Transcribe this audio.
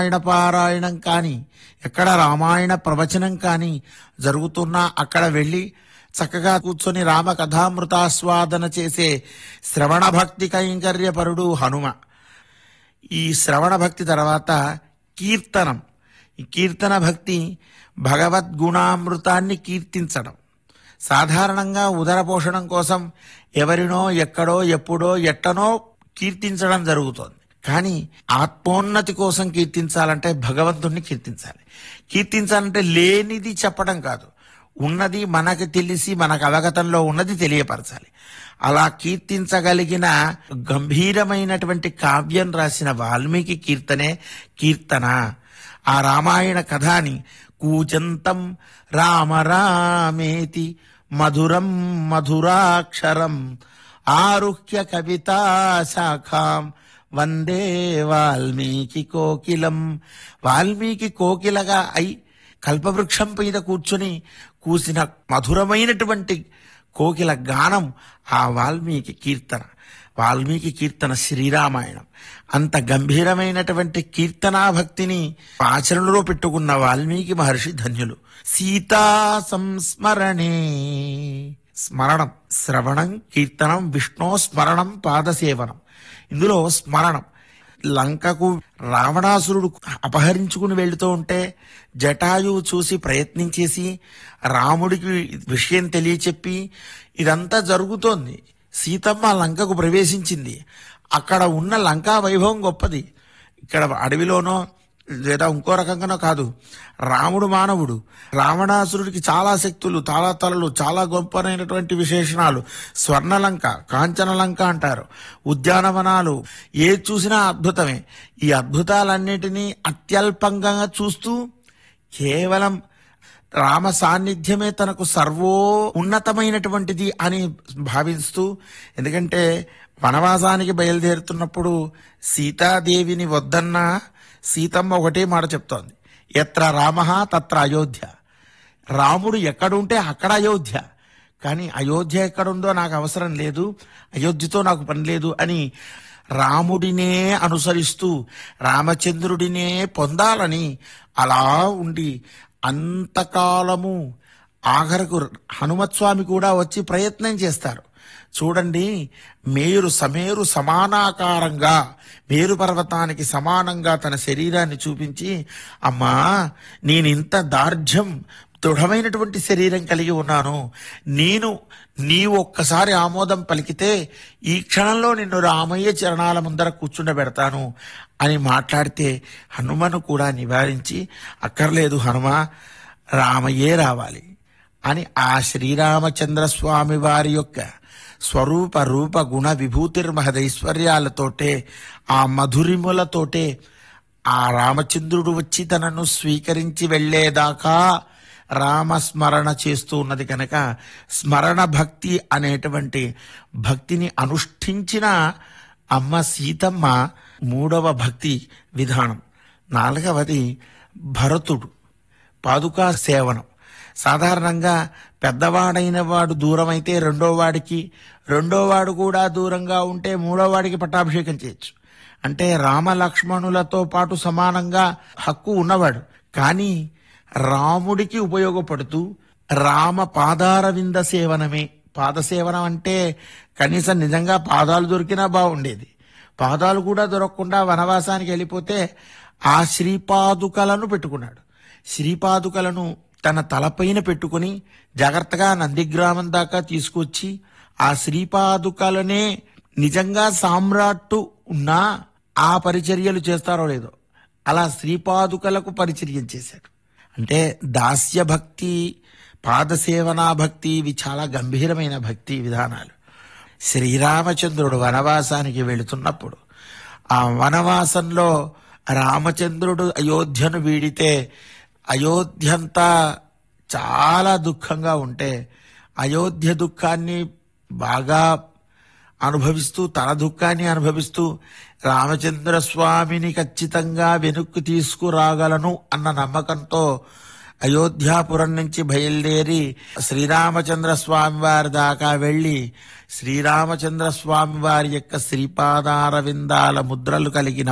రామాయణ పారాయణం కానీ ఎక్కడ రామాయణ ప్రవచనం కానీ జరుగుతున్నా అక్కడ వెళ్ళి చక్కగా కూర్చొని రామ కథామృతాస్వాదన చేసే శ్రవణ భక్తి కైంకర్యపరుడు హనుమ ఈ శ్రవణ భక్తి తర్వాత కీర్తనం ఈ కీర్తన భక్తి భగవద్గుణామృతాన్ని కీర్తించడం సాధారణంగా ఉదర పోషణం కోసం ఎవరినో ఎక్కడో ఎప్పుడో ఎట్టనో కీర్తించడం జరుగుతోంది కానీ ఆత్మోన్నతి కోసం కీర్తించాలంటే భగవంతుణ్ణి కీర్తించాలి కీర్తించాలంటే లేనిది చెప్పడం కాదు ఉన్నది మనకు తెలిసి మనకు అవగతంలో ఉన్నది తెలియపరచాలి అలా కీర్తించగలిగిన గంభీరమైనటువంటి కావ్యం రాసిన వాల్మీకి కీర్తనే కీర్తన ఆ రామాయణ కథాని కూజంతం రామ రామేతి మధురం మధురాక్షరం ఆరుహ్య కవితా శాఖాం వందే వాల్మీకి కోకిలం వాల్మీకి కోకిలగా అయి కల్పవృక్షం మీద కూర్చుని కూసిన మధురమైనటువంటి కోకిల గానం ఆ వాల్మీకి కీర్తన వాల్మీకి కీర్తన శ్రీరామాయణం అంత గంభీరమైనటువంటి కీర్తనా భక్తిని ఆచరణలో పెట్టుకున్న వాల్మీకి మహర్షి ధన్యులు సీతా సంస్మరణే స్మరణం శ్రవణం కీర్తనం విష్ణు స్మరణం పాదసేవనం ఇందులో స్మరణం లంకకు రావణాసురుడు అపహరించుకుని వెళుతూ ఉంటే జటాయువు చూసి ప్రయత్నించేసి రాముడికి విషయం తెలియచెప్పి ఇదంతా జరుగుతోంది సీతమ్మ లంకకు ప్రవేశించింది అక్కడ ఉన్న లంకా వైభవం గొప్పది ఇక్కడ అడవిలోనో లేదా ఇంకో రకంగానో కాదు రాముడు మానవుడు రావణాసురుడికి చాలా శక్తులు చాలా తలలు చాలా గొప్పనైనటువంటి విశేషణాలు స్వర్ణలంక కాంచనలంక అంటారు ఉద్యానవనాలు ఏ చూసినా అద్భుతమే ఈ అద్భుతాలన్నిటినీ అత్యల్పంగా చూస్తూ కేవలం రామ సాన్నిధ్యమే తనకు సర్వో ఉన్నతమైనటువంటిది అని భావిస్తూ ఎందుకంటే వనవాసానికి బయలుదేరుతున్నప్పుడు సీతాదేవిని వద్దన్నా సీతమ్మ ఒకటే మాట చెప్తోంది ఎత్ర రామ తత్ర అయోధ్య రాముడు ఎక్కడుంటే అక్కడ అయోధ్య కానీ అయోధ్య ఎక్కడుందో నాకు అవసరం లేదు అయోధ్యతో నాకు పని లేదు అని రాముడినే అనుసరిస్తూ రామచంద్రుడినే పొందాలని అలా ఉండి అంతకాలము ఆఖరకు హనుమత్స్వామి కూడా వచ్చి ప్రయత్నం చేస్తారు చూడండి మేరు సమేరు సమానాకారంగా మేరు పర్వతానికి సమానంగా తన శరీరాన్ని చూపించి అమ్మా నేనింత దార్ఢ్యం దృఢమైనటువంటి శరీరం కలిగి ఉన్నాను నేను నీవు ఒక్కసారి ఆమోదం పలికితే ఈ క్షణంలో నిన్ను రామయ్య చరణాల ముందర కూర్చుండబెడతాను అని మాట్లాడితే హనుమను కూడా నివారించి అక్కర్లేదు హనుమ రామయ్యే రావాలి అని ఆ శ్రీరామచంద్ర స్వామి వారి యొక్క స్వరూప రూప గుణ విభూతిర్మహదైశ్వర్యాలతోటే ఆ మధురిములతోటే ఆ రామచంద్రుడు వచ్చి తనను స్వీకరించి వెళ్ళేదాకా రామస్మరణ చేస్తూ ఉన్నది కనుక స్మరణ భక్తి అనేటువంటి భక్తిని అనుష్ఠించిన అమ్మ సీతమ్మ మూడవ భక్తి విధానం నాలుగవది భరతుడు పాదుకా సేవనం సాధారణంగా పెద్దవాడైన వాడు దూరం అయితే రెండో వాడికి రెండో వాడు కూడా దూరంగా ఉంటే మూడో వాడికి పట్టాభిషేకం చేయొచ్చు అంటే రామ లక్ష్మణులతో పాటు సమానంగా హక్కు ఉన్నవాడు కానీ రాముడికి ఉపయోగపడుతూ రామ పాదార వింద సేవనమే పాదసేవనం అంటే కనీసం నిజంగా పాదాలు దొరికినా బాగుండేది పాదాలు కూడా దొరకకుండా వనవాసానికి వెళ్ళిపోతే ఆ శ్రీపాదుకలను పెట్టుకున్నాడు శ్రీపాదుకలను తన తలపైన పెట్టుకుని జాగ్రత్తగా నందిగ్రామం దాకా తీసుకొచ్చి ఆ శ్రీపాదుకలనే నిజంగా సామ్రాట్టు ఉన్నా ఆ పరిచర్యలు చేస్తారో లేదో అలా శ్రీపాదుకలకు పరిచర్యం చేశాడు అంటే దాస్య భక్తి పాదసేవనా భక్తి ఇవి చాలా గంభీరమైన భక్తి విధానాలు శ్రీరామచంద్రుడు వనవాసానికి వెళుతున్నప్పుడు ఆ వనవాసంలో రామచంద్రుడు అయోధ్యను వీడితే అయోధ్యంతా చాలా దుఃఖంగా ఉంటే అయోధ్య దుఃఖాన్ని బాగా అనుభవిస్తూ తన దుఃఖాన్ని అనుభవిస్తూ రామచంద్ర స్వామిని ఖచ్చితంగా వెనుక్కు తీసుకురాగలను అన్న నమ్మకంతో అయోధ్యాపురం నుంచి బయలుదేరి శ్రీరామచంద్ర స్వామి వారి దాకా వెళ్ళి శ్రీరామచంద్ర స్వామి వారి యొక్క శ్రీపాదార విందాల ముద్రలు కలిగిన